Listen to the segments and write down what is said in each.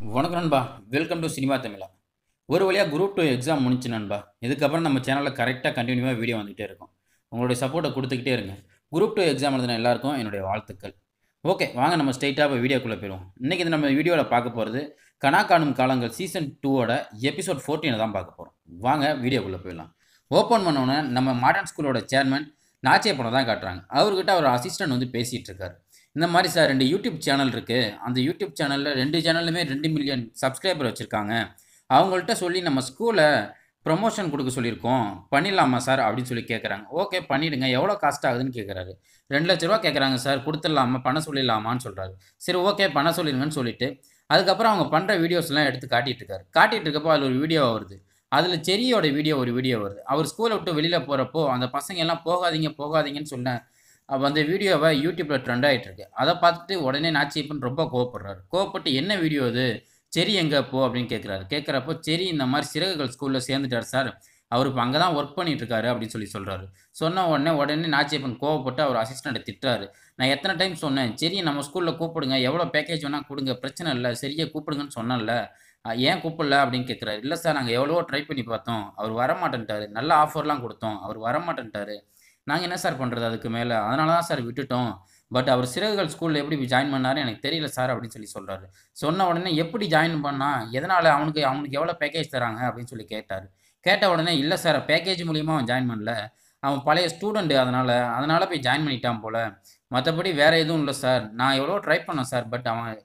வணக்கம் நண்பா welcome to cinema தமிழா ஒரு வழியாக குரூப் டூ எக்ஸாம் முடிஞ்சு நண்பா இதுக்கப்புறம் நம்ம சேனலில் கரெக்டாக கண்டினியூவாக வீடியோ வந்துகிட்டே இருக்கும் உங்களுடைய சப்போர்ட்டை கொடுத்துக்கிட்டே இருங்க குரூப் டூ எக்ஸாம் எழுதின எல்லாருக்கும் என்னுடைய வாழ்த்துக்கள் ஓகே வாங்க நம்ம ஸ்ட்ரைட்டாக இப்போ வீடியோக்குள்ளே போயிடுவோம் இன்றைக்கி இது நம்ம வீடியோவில் பார்க்க போகிறது கனா காணும் காலங்கள் சீசன் டூவோட எபிசோட் 14 தான் பார்க்க போகிறோம் வாங்க வீடியோக்குள்ளே போயிடலாம் ஓப்பன் பண்ணோன்னே நம்ம மாடர்ன் ஸ்கூலோட சேர்மன் நாச்சிய படம் தான் காட்டுறாங்க அவர்கிட்ட அவர் அசிஸ்டன்ட் வந்து பேசிகிட்டு இருக்காரு இந்த மாதிரி சார் ரெண்டு யூடியூப் சேனல் இருக்குது அந்த யூடியூப் சேனலில் ரெண்டு சேனல்லுமே ரெண்டு மில்லியன் சப்ஸ்கிரைபர் வச்சுருக்காங்க அவங்கள்ட்ட சொல்லி நம்ம ஸ்கூலை ப்ரொமோஷன் கொடுக்க சொல்லியிருக்கோம் பண்ணிடலாமா சார் அப்படின்னு சொல்லி கேட்குறாங்க ஓகே பண்ணிவிடுங்க எவ்வளோ காஸ்ட் ஆகுதுன்னு கேட்குறாரு ரெண்டு லட்ச ரூபா கேட்குறாங்க சார் கொடுத்துடலாமா பண்ண சொல்லிடலாமான்னு சொல்கிறாரு சரி ஓகே பண்ண சொல்லிடுங்கன்னு சொல்லிட்டு அதுக்கப்புறம் அவங்க பண்ணுற வீடியோஸ்லாம் எடுத்து காட்டிகிட்டு இருக்காரு காட்டிகிட்டு இருக்கப்போ அதில் ஒரு வீடியோ வருது அதில் செரியோட வீடியோ ஒரு வீடியோ வருது அவர் ஸ்கூலை விட்டு வெளியில் போகிறப்போ அந்த பசங்க எல்லாம் போகாதீங்க போகாதீங்கன்னு சொன்ன அப்போ அந்த வீடியோவை யூடியூப்பில் ட்ரெண்ட் ஆகிட்டு இருக்கு அதை பார்த்துட்டு உடனே நாச்சியப்பன் ரொம்ப கோவப்படுறாரு கோவப்பட்டு என்ன வீடியோ இது செரி எங்கே போ அப்படின்னு கேட்குறாரு கேட்குறப்போ செரி இந்த மாதிரி சிறகுகள் ஸ்கூலில் சேர்ந்துட்டார் சார் அவர் இப்போ அங்கே தான் ஒர்க் பண்ணிட்டு இருக்காரு அப்படின்னு சொல்லி சொல்கிறாரு சொன்ன உடனே உடனே நாச்சியப்பன் கோவப்பட்டு அவர் அசிஸ்டண்ட்டை திட்டுறாரு நான் எத்தனை டைம் சொன்னேன் சரி நம்ம ஸ்கூலில் கூப்பிடுங்க எவ்வளோ பேக்கேஜ் வேணால் கொடுங்க பிரச்சனை இல்லை சரியாக கூப்பிடுங்கன்னு சொன்னேன்ல அஹ் ஏன் கூப்பிடல அப்படின்னு கேட்குறாரு இல்லை சார் நாங்கள் எவ்வளவோ ட்ரை பண்ணி பார்த்தோம் அவர் வரமாட்டேன்ட்டாரு நல்ல ஆஃபர்லாம் கொடுத்தோம் அவர் வரமாட்டேன்ட்டாரு நாங்கள் என்ன சார் பண்ணுறது அதுக்கு மேலே அதனால தான் சார் விட்டுட்டோம் பட் அவர் சிறகுகள் ஸ்கூலில் எப்படி ஜாயின் பண்ணாரு எனக்கு தெரியல சார் அப்படின்னு சொல்லி சொல்கிறாரு சொன்ன உடனே எப்படி ஜாயின் பண்ணா எதனால் அவனுக்கு அவனுக்கு எவ்வளோ பேக்கேஜ் தராங்க அப்படின்னு சொல்லி கேட்டார் கேட்ட உடனே இல்லை சார் பேக்கேஜ் மூலியமாக அவன் ஜாயின் பண்ணல அவன் பழைய ஸ்டூடெண்ட்டு அதனால் அதனால் போய் ஜாயின் பண்ணிட்டான் போல் மற்றபடி வேறு எதுவும் இல்லை சார் நான் எவ்வளோ ட்ரை பண்ணேன் சார் பட் அவன்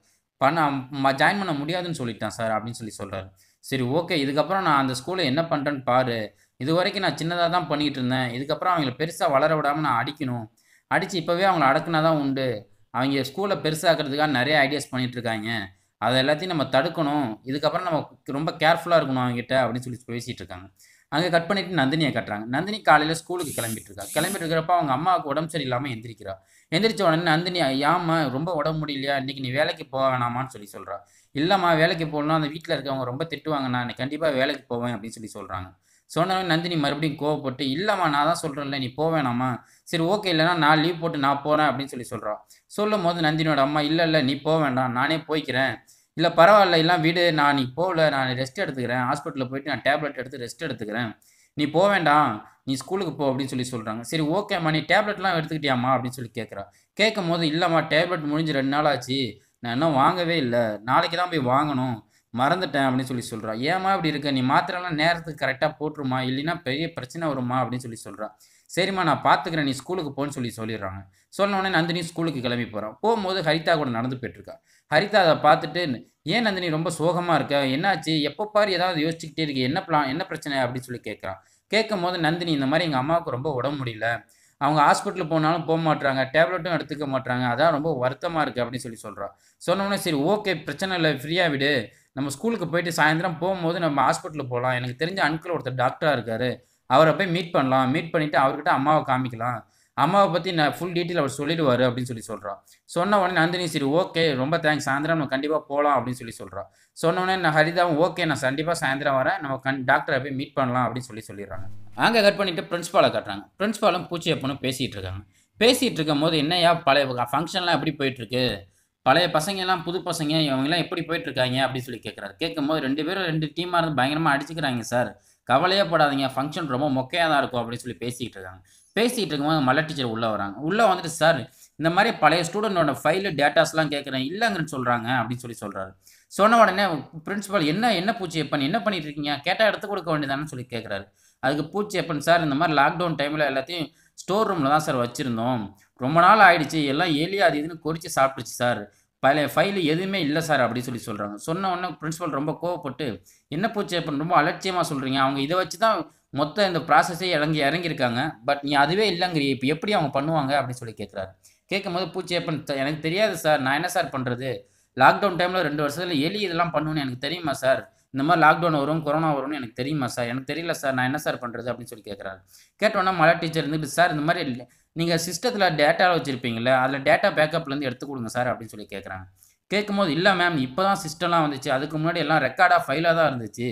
பண்ண ஜாயின் பண்ண முடியாதுன்னு சொல்லிட்டான் சார் அப்படின்னு சொல்லி சொல்கிறாரு சரி ஓகே இதுக்கப்புறம் நான் அந்த ஸ்கூலில் என்ன பண்ணுறேன்னு பாரு இது வரைக்கும் நான் சின்னதாக தான் பண்ணிகிட்டு இருந்தேன் இதுக்கப்புறம் அவங்கள பெருசாக வளர விடாமல் நான் அடிக்கணும் அடித்து இப்போவே அவங்கள அடக்குனா தான் உண்டு அவங்க ஸ்கூலை பெருசாக்கிறதுக்காக நிறைய ஐடியாஸ் பண்ணிட்டு இருக்காங்க அதை எல்லாத்தையும் நம்ம தடுக்கணும் இதுக்கப்புறம் நம்ம ரொம்ப கேர்ஃபுல்லாக இருக்கணும் அவங்ககிட்ட அப்படின்னு சொல்லி பேசிகிட்டு இருக்காங்க அங்கே கட் பண்ணிட்டு நந்தினியை கட்டுறாங்க நந்தினி காலையில் ஸ்கூலுக்கு கிளம்பிட்டு இருக்கா கிளம்பிட்டு இருக்கிறப்ப அவங்க அம்மாவுக்கு உடம்பு சரியில்லாமல் எந்திரிக்கிறா எந்திரிச்ச உடனே நந்தினி ஏம்மா ரொம்ப உடம்பு முடியலையா இன்னைக்கு நீ வேலைக்கு போக வேணாமான்னு சொல்லி சொல்கிறா இல்லைம்மா வேலைக்கு போகணும் அந்த வீட்டில் இருக்கவங்க ரொம்ப திட்டுவாங்க நான் கண்டிப்பாக வேலைக்கு போவேன் அப்படின்னு சொல்லி சொல்கிறாங்க சொன்னவன் நந்தினி மறுபடியும் கோவப்பட்டு இல்லைம்மா நான் தான் சொல்கிறேன்ல நீ போவேணாமா சரி ஓகே இல்லைனா நான் லீவ் போட்டு நான் போகிறேன் அப்படின்னு சொல்லி சொல்கிறா சொல்லும் போது நந்தினியோட அம்மா இல்லை இல்லை நீ போக வேண்டாம் நானே போய்க்கிறேன் இல்லை பரவாயில்ல எல்லாம் வீடு நான் நீ போகல நான் ரெஸ்ட் எடுத்துக்கிறேன் ஹாஸ்பிட்டலில் போயிட்டு நான் டேப்லெட் எடுத்து ரெஸ்ட் எடுத்துக்கிறேன் நீ போக வேண்டாம் நீ ஸ்கூலுக்கு போ அப்படின்னு சொல்லி சொல்கிறாங்க சரி ஓகேம்மா நீ டேப்லெட்லாம் எடுத்துக்கிட்டியாம்மா அப்படின்னு சொல்லி கேட்குறா கேட்கும் போது இல்லைம்மா டேப்லெட் முடிஞ்சு ரெண்டு நாள் ஆச்சு நான் இன்னும் வாங்கவே இல்லை நாளைக்கு தான் போய் வாங்கணும் மறந்துட்டேன் அப்படின்னு சொல்லி சொல்கிறா ஏம்மா இப்படி இருக்க நீ மாத்திரைலாம் நேரத்துக்கு கரெக்டாக போட்டுருமா இல்லைன்னா பெரிய பிரச்சனை வருமா அப்படின்னு சொல்லி சொல்கிறா சரிம்மா நான் பார்த்துக்கிறேன் நீ ஸ்கூலுக்கு போன்னு சொல்லி சொல்லிடுறாங்க சொன்ன உடனே நந்தினி ஸ்கூலுக்கு கிளம்பி போகிறான் போகும்போது ஹரிதா கூட நடந்து போயிட்டுருக்கா ஹரிதா அதை பார்த்துட்டு ஏன் நந்தினி ரொம்ப சோகமாக இருக்க என்னாச்சு எப்போ பாரு ஏதாவது யோசிச்சுக்கிட்டே இருக்கு என்ன பிளான் என்ன பிரச்சனை அப்படின்னு சொல்லி கேட்குறான் கேட்கும் போது நந்தினி இந்த மாதிரி எங்கள் அம்மாவுக்கு ரொம்ப உடம்பு முடியல அவங்க ஹாஸ்பிட்டல் போனாலும் போக மாட்றாங்க டேப்லெட்டும் எடுத்துக்க மாட்றாங்க அதான் ரொம்ப வருத்தமாக இருக்குது அப்படின்னு சொல்லி சொல்கிறான் சொன்னோடனே சரி ஓகே பிரச்சனை இல்லை ஃப்ரீயாக விடு நம்ம ஸ்கூலுக்கு போயிட்டு சாயந்தரம் போகும்போது நம்ம ஹாஸ்பிட்டலுக்கு போகலாம் எனக்கு தெரிஞ்ச அன்கிள் ஒருத்தர் டாக்டராக இருக்காரு அவரை போய் மீட் பண்ணலாம் மீட் பண்ணிவிட்டு அவர்கிட்ட அம்மாவை காமிக்கலாம் அம்மாவை பற்றி நான் ஃபுல் டீட்டெயில் அவர் சொல்லிடுவார் அப்படின்னு சொல்லி சொல்கிறான் சொன்ன உடனே நந்தினி சரி ஓகே ரொம்ப தேங்க்ஸ் சாயந்தரம் நம்ம கண்டிப்பாக போகலாம் அப்படின்னு சொல்லி சொல்கிறான் சொன்ன உடனே நான் ஹரிதாவும் ஓகே நான் கண்டிப்பாக சாயந்தரம் வரேன் நம்ம கண் டாக்டரை போய் மீட் பண்ணலாம் அப்படின்னு சொல்லி சொல்லிடுறாங்க அங்கே கட் பண்ணிவிட்டு பிரின்ஸ்பாலை கட்டுறாங்க பிரின்ஸ்பாலும் பூச்சியப்பனும் பேசிகிட்டு இருக்காங்க பேசிகிட்டு இருக்கும் போது என்னையா பழைய ஃபங்க்ஷன்லாம் எப்படி போயிட்டுருக்கு பழைய பசங்க எல்லாம் புது பசங்க இவங்கெல்லாம் எப்படி போயிட்டு இருக்காங்க அப்படின்னு சொல்லி கேட்குறாரு கேட்கும்போது ரெண்டு பேரும் ரெண்டு டீமாக இருந்து பயங்கரமாக அடிச்சுக்கிறாங்க சார் கவலையே படாதீங்க ஃபங்க்ஷன் ரொம்ப மொக்கையாக தான் இருக்கும் அப்படின்னு சொல்லி பேசிகிட்டு இருக்காங்க பேசிகிட்டு இருக்கும்போது மல்ல டீச்சர் உள்ளே வராங்க உள்ளே வந்துட்டு சார் இந்த மாதிரி பழைய ஸ்டூடெண்டோட ஃபைலு டேட்டாஸ்லாம் கேட்குறேன் இல்லைங்கன்னு சொல்கிறாங்க அப்படின்னு சொல்லி சொல்கிறாரு சொன்ன உடனே பிரின்ஸிபல் என்ன என்ன பூச்சியப்பன் என்ன பண்ணிட்டு இருக்கீங்க கேட்டால் எடுத்து கொடுக்க வேண்டியதானு சொல்லி கேட்குறாரு அதுக்கு பூச்சியப்பன் சார் இந்த மாதிரி லாக்டவுன் டைமில் எல்லாத்தையும் ஸ்டோர் ரூமில் தான் சார் வச்சுருந்தோம் ரொம்ப நாள் ஆயிடுச்சு எல்லாம் எலி அது இதுன்னு குறித்து சாப்பிட்டுச்சு சார் பழைய ஃபைலு எதுவுமே இல்லை சார் அப்படின்னு சொல்லி சொல்கிறாங்க சொன்ன உடனே பிரின்ஸிபல் ரொம்ப கோவப்பட்டு என்ன பூச்சியப்பன் ரொம்ப அலட்சியமாக சொல்கிறீங்க அவங்க இதை வச்சு தான் மொத்த இந்த ப்ராசஸே இறங்கி இறங்கியிருக்காங்க பட் நீ அதுவே இல்லைங்கிறிய இப்போ எப்படி அவங்க பண்ணுவாங்க அப்படின்னு சொல்லி கேட்குறாரு கேட்கும்போது பூச்சியப்பன் "த- எனக்கு தெரியாது சார் நான் என்ன சார் பண்ணுறது லாக்டவுன் டைமில் ரெண்டு வருஷத்தில் எலி இதெல்லாம் பண்ணுவேன்னு எனக்கு தெரியுமா சார் இந்த மாதிரி லாக்டவுன் வரும் கொரோனா வரும்னு எனக்கு தெரியுமா சார் எனக்கு தெரியல சார் நான் என்ன சார் பண்ணுறது அப்படின்னு சொல்லி கேட்குறாரு கேட்டோன்னா மலை டீச்சர் இருந்துட்டு சார் இந்த மாதிரி நீங்கள் சிஸ்டத்தில் டேட்டா வச்சுருப்பீங்களே அதில் டேட்டா பேக்கப்லேருந்து எடுத்து கொடுங்க சார் அப்படின்னு சொல்லி கேட்குறாங்க கேட்கும்போது இல்லை மேம் இப்போ தான் சிஸ்டம்லாம் வந்துச்சு அதுக்கு முன்னாடி எல்லாம் ரெக்கார்டாக ஃபைலாக தான் இருந்துச்சு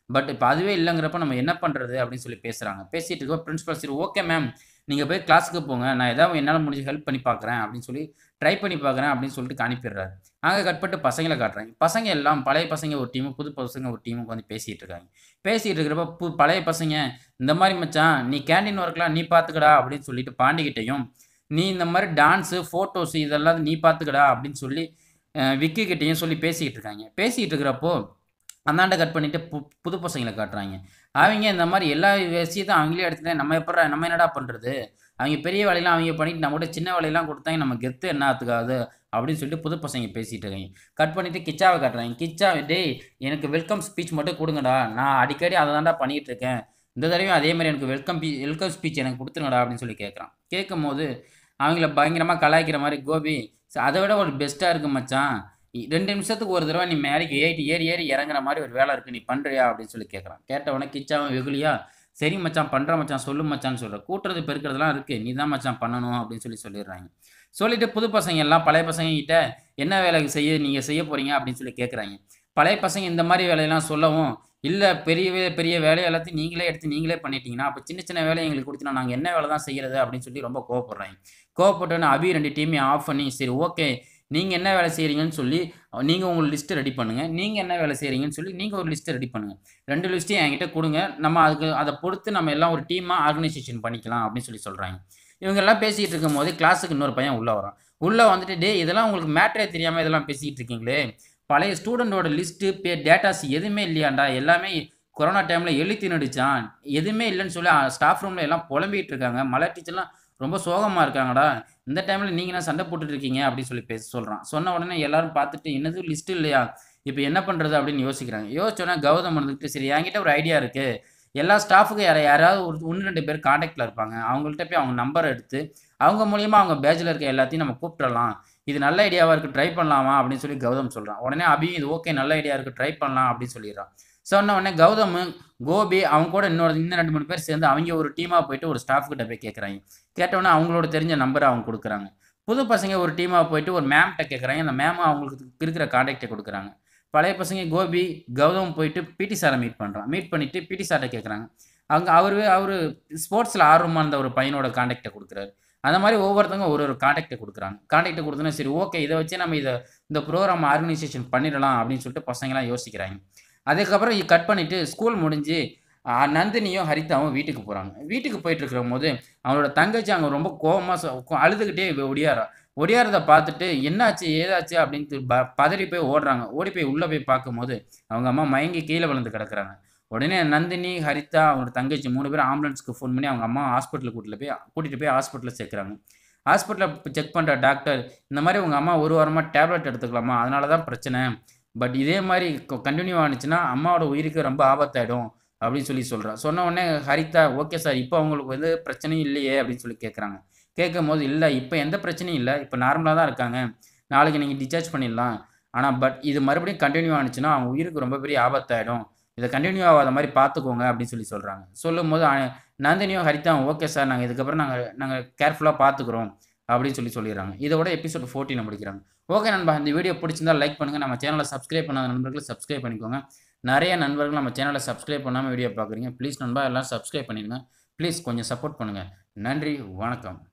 பட் இப்போ அதுவே இல்லைங்கிறப்ப நம்ம என்ன பண்ணுறது அப்படின்னு சொல்லி பேசுகிறாங்க பேசிகிட்டு இருக்க பிரின்ஸிபல் சரி ஓகே மேம் நீங்கள் போய் கிளாஸுக்கு போங்க நான் ஏதாவது என்னால் முடிஞ்சு ஹெல்ப் பண்ணி பார்க்குறேன் அப்படின்னு சொல்லி ட்ரை பண்ணி பார்க்குறேன் அப்படின்னு சொல்லிட்டு அனுப்பிடுறாரு அங்கே கட் பண்ணிட்டு பசங்களை காட்டுறாங்க பசங்க எல்லாம் பழைய பசங்க ஒரு டீமு புது பசங்க ஒரு டீமும் உட்காந்து பேசிகிட்டு இருக்காங்க பேசிகிட்டு இருக்கிறப்ப பு பழைய பசங்க இந்த மாதிரி மச்சான் நீ கேண்டீன் ஒர்க்லாம் நீ பார்த்துக்கடா அப்படின்னு சொல்லிட்டு பாண்டிக்கிட்டையும் நீ இந்த மாதிரி டான்ஸு ஃபோட்டோஸு இதெல்லாம் நீ பார்த்துக்கடா அப்படின்னு சொல்லி அஹ், விக்கி கிட்டேயும் சொல்லி பேசிக்கிட்டு இருக்காங்க பேசிக்கிட்டு இருக்கிறப்போ அந்தாண்ட கட் பண்ணிட்டு பு புது பசங்களை காட்டுறாங்க அவங்க இந்த மாதிரி எல்லா விஷயத்தையும் அவங்களே எடுத்துட்டு நம்ம எப்படா நம்ம என்னடா பண்ணுறது அவங்க பெரிய வேலையெல்லாம் அவங்க பண்ணிட்டு நம்ம கூட சின்ன வேலையெல்லாம் கொடுத்தாங்க நம்ம கெத்து என்ன ஆத்துக்காது அப்படின்னு சொல்லிட்டு புது பசங்க பேசிகிட்டு இருக்காங்க கட் பண்ணிட்டு கிச்சாவை காட்டுறாங்க கிச்சா டேய் எனக்கு வெல்கம் ஸ்பீச் மட்டும் கொடுங்கடா நான் அடிக்கடி அதை தான்டா பண்ணிகிட்டு இருக்கேன் இந்த தடவையும் அதே மாதிரி எனக்கு வெல்கம் பீ வெல்கம் ஸ்பீச் எனக்கு கொடுத்துருங்கடா அப்படின்னு சொல்லி கேட்குறான் கேட்கும் போது அவங்கள பயங்கரமாக கலாய்க்கிற மாதிரி கோபி "ச- அதை விட ஒரு பெஸ்ட்டாக இருக்கு மச்சான் இ- ரெண்டு நிமிஷத்துக்கு ஒரு தடவை நீ மேலேக்கு ஏறி ஏறி ஏறி இறங்குற மாதிரி ஒரு வேலை இருக்குது நீ பண்ணுறியா அப்படின்னு சொல்லி கேட்குறான் கேட்ட உடனே கிச்சாவும் வெகுலியா சரி மச்சான் பண்ணுற மச்சான் சொல்லு மச்சான்னு சொல்கிற கூட்டுறது பெருக்கிறதுலாம் இருக்குது நீ தான் மச்சான் பண்ணணும் அப்படின்னு சொல்லி சொல்லிடுறாங்க சொல்லிட்டு புது பசங்க எல்லாம் பழைய பசங்க கிட்ட என்ன வேலை செய்ய நீங்கள் செய்ய போகிறீங்க அப்படின்னு சொல்லி கேட்குறாங்க பழைய பசங்க இந்த மாதிரி வேலையெல்லாம் சொல்லவும் இல்லை பெரிய வே- பெரிய வேலையை எல்லாத்தையும் நீங்களே எடுத்து நீங்களே பண்ணிட்டீங்கன்னா அப்போ சின்ன சின்ன வேலையை எங்களுக்கு கொடுத்தீங்கன்னா நாங்கள் என்ன வேலை தான் செய்கிறது அப்படின்னு சொல்லி ரொம்ப கோவப்படுறாங்க கோவப்பட்டோன்னே அபி ரெண்டு டீமையும் ஆஃப் பண்ணி சரி ஓகே நீங்கள் என்ன வேலை செய்கிறீங்கன்னு சொல்லி நீங்கள் உங்கள் லிஸ்ட்டு ரெடி பண்ணுங்கள் நீங்கள் என்ன வேலை செய்கிறீங்கன்னு சொல்லி நீங்கள் ஒரு லிஸ்ட்டு ரெடி பண்ணுங்கள் ரெண்டு லிஸ்ட்டையும் என்கிட்ட கொடுங்க நம்ம அதுக்கு அதை பொறுத்து நம்ம எல்லாம் ஒரு டீமாக ஆர்கனைசேஷன் பண்ணிக்கலாம் அப்படின்னு சொல்லி சொல்கிறாங்க இவங்க எல்லாம் பேசிகிட்டு இருக்கும் போது கிளாஸுக்கு இன்னொரு பையன் உள்ளே வரான் உள்ளே வந்துட்டு டே இதெல்லாம் உங்களுக்கு மேட்ரே தெரியாமல் இதெல்லாம் பேசிக்கிட்டு இருக்கீங்களே பழைய ஸ்டூடெண்டோட லிஸ்ட்டு பே டேட்டாஸ் எதுவுமே இல்லையாண்டா எல்லாமே கொரோனா டைமில் எழுதி நடிச்சான் எதுவுமே இல்லைன்னு சொல்லி ஸ்டாஃப் ரூமில் எல்லாம் புலம்பிகிட்டு இருக்காங்க மலை டீச்சர்லாம் ரொம்ப சோகமாக இருக்காங்கடா இந்த டைமில் நீங்கள் என்ன சண்டை போட்டுட்டு இருக்கீங்க அப்படின்னு சொல்லி பேச சொல்கிறான் சொன்ன உடனே எல்லாரும் பார்த்துட்டு என்னது லிஸ்ட் இல்லையா இப்போ என்ன பண்ணுறது அப்படின்னு யோசிக்கிறாங்க யோசிச்சோன்னே கௌதம் வந்துட்டு சரி என்கிட்ட ஒரு ஐடியா இருக்குது எல்லா ஸ்டாஃபுக்கும் யாரை யாராவது ஒரு ஒன்று ரெண்டு பேர் காண்டாக்டில் இருப்பாங்க அவங்கள்ட்ட போய் அவங்க நம்பர் எடுத்து அவங்க மூலியமாக அவங்க பேஜில் இருக்க எல்லாத்தையும் நம்ம கூப்பிட்றலாம் இது நல்ல ஐடியாவாக இருக்குது ட்ரை பண்ணலாமா அப்படின்னு சொல்லி கௌதம் சொல்கிறான் உடனே அபியும் இது ஓகே நல்ல ஐடியா இருக்குது ட்ரை பண்ணலாம் அப்படின்னு சொல்லிடுறான் சொன்ன உடனே கௌதம் கோபி அவங்க கூட இன்னொரு இன்னும் ரெண்டு மூணு பேர் சேர்ந்து அவங்க ஒரு டீமாக போயிட்டு ஒரு ஸ்டாஃப் கிட்ட போய் கேட்குறாங்க கேட்டவுடனே அவங்களோட தெரிஞ்ச நம்பரை அவங்க கொடுக்குறாங்க புது பசங்க ஒரு டீமாக போயிட்டு ஒரு மேம்கிட்ட கேட்குறாங்க அந்த மேம் அவங்களுக்கு இருக்கிற காண்டாக்டை கொடுக்குறாங்க பழைய பசங்க கோபி கௌதம் போயிட்டு பிடி சாரை மீட் பண்ணுறான் மீட் பண்ணிவிட்டு பிடி சார்ட்ட கேட்குறாங்க அங்கே அவர் அவர் ஸ்போர்ட்ஸில் ஆர்வமாக இருந்த ஒரு பையனோட காண்டாக்டை கொடுக்குறாரு அந்த மாதிரி ஒவ்வொருத்தவங்க ஒரு ஒரு காண்டாக்டை கொடுக்குறாங்க காண்டாக்டை கொடுத்தோன்னா சரி ஓகே இதை வச்சு நம்ம இதை இந்த ப்ரோக்ராம் ஆர்கனைசேஷன் பண்ணிடலாம் அப்படின்னு சொல்லிட்டு பசங்களாம் யோசிக்கிறாங்க அதுக்கப்புறம் கட் பண்ணிவிட்டு ஸ்கூல் முடிஞ்சு ஆ, நந்தினியும் ஹரிதாவும் வீட்டுக்கு போகிறாங்க வீட்டுக்கு போயிட்டு இருக்கிற போது அவனோட தங்கச்சி அங்கே ரொம்ப கோவமாக அழுதுகிட்டே ஒடியாரா ஒடியாரத பார்த்துட்டு என்னாச்சு ஏதாச்சு அப்படின்ட்டு ப பதறி போய் ஓடுறாங்க ஓடி போய் உள்ளே போய் பார்க்கும்போது அவங்க அம்மா மயங்கி கீழே விழுந்து கிடக்குறாங்க உடனே நந்தினி ஹரிதா அவங்களோட தங்கச்சி மூணு பேரும் ஆம்புலன்ஸ்க்கு ஃபோன் பண்ணி அவங்க அம்மா ஹாஸ்பிட்டலுக்கு கூட்டிட்டு போய் கூட்டிகிட்டு போய் ஹாஸ்பிட்டலில் சேர்க்குறாங்க ஹாஸ்பிட்டலில் செக் பண்ணுற டாக்டர் இந்த மாதிரி உங்கள் அம்மா ஒரு வாரமாக டேப்லெட் எடுத்துக்கலாமா அதனால தான் பிரச்சனை பட் இதே மாதிரி கண்டினியூ ஆனிச்சுன்னா அம்மாவோட உயிருக்கு ரொம்ப ஆபத்தாயிடும் அப்படின்னு சொல்லி சொல்கிறா சொன்ன உடனே ஹரிதா ஓகே சார் இப்போ அவங்களுக்கு வந்து பிரச்சனையும் இல்லையே அப்படின்னு சொல்லி கேட்குறாங்க கேட்கும் போது இல்லை இப்போ எந்த பிரச்சனையும் இல்லை இப்போ நார்மலாக தான் இருக்காங்க நாளைக்கு நீங்கள் டிஸ்சார்ஜ் பண்ணிடலாம் ஆனால் பட் இது மறுபடியும் கண்டினியூ ஆனிச்சுன்னா அவங்க உயிருக்கு ரொம்ப பெரிய ஆபத்தாயிடும் இதை கண்டினியூ ஆகாத மாதிரி பார்த்துக்கோங்க அப்படின்னு சொல்லி சொல்கிறாங்க சொல்லும் போது அஹ், நந்தினியும் ஹரிதாவும் ஓகே சார் நாங்கள் இதுக்கப்புறம் நாங்கள் நாங்கள் கேர்ஃபுல்லாக பார்த்துக்குறோம் அப்படின்னு சொல்லி சொல்லிடுறாங்க இதோட எபிசோட் ஃபோர்டீனை முடிக்கிறாங்க ஓகே நண்பா இந்த வீடியோ பிடிச்சிருந்தா லைக் பண்ணுங்கள் நம்ம சேனலை சப்ஸ்கிரைப் பண்ணாத நண்பர்கள் சப்ஸ்கிரைப் பண்ணிக்கோங்க நிறைய நண்பர்கள் நம்ம சேனலை சப்ஸ்கிரைப் பண்ணாமல் வீடியோ பார்க்குறீங்க ப்ளீஸ் நண்பா எல்லாம் சப்ஸ்கிரைப் பண்ணிடுங்க ப்ளீஸ் கொஞ்சம் சப்போர்ட் பண்ணுங்கள் நன்றி வணக்கம்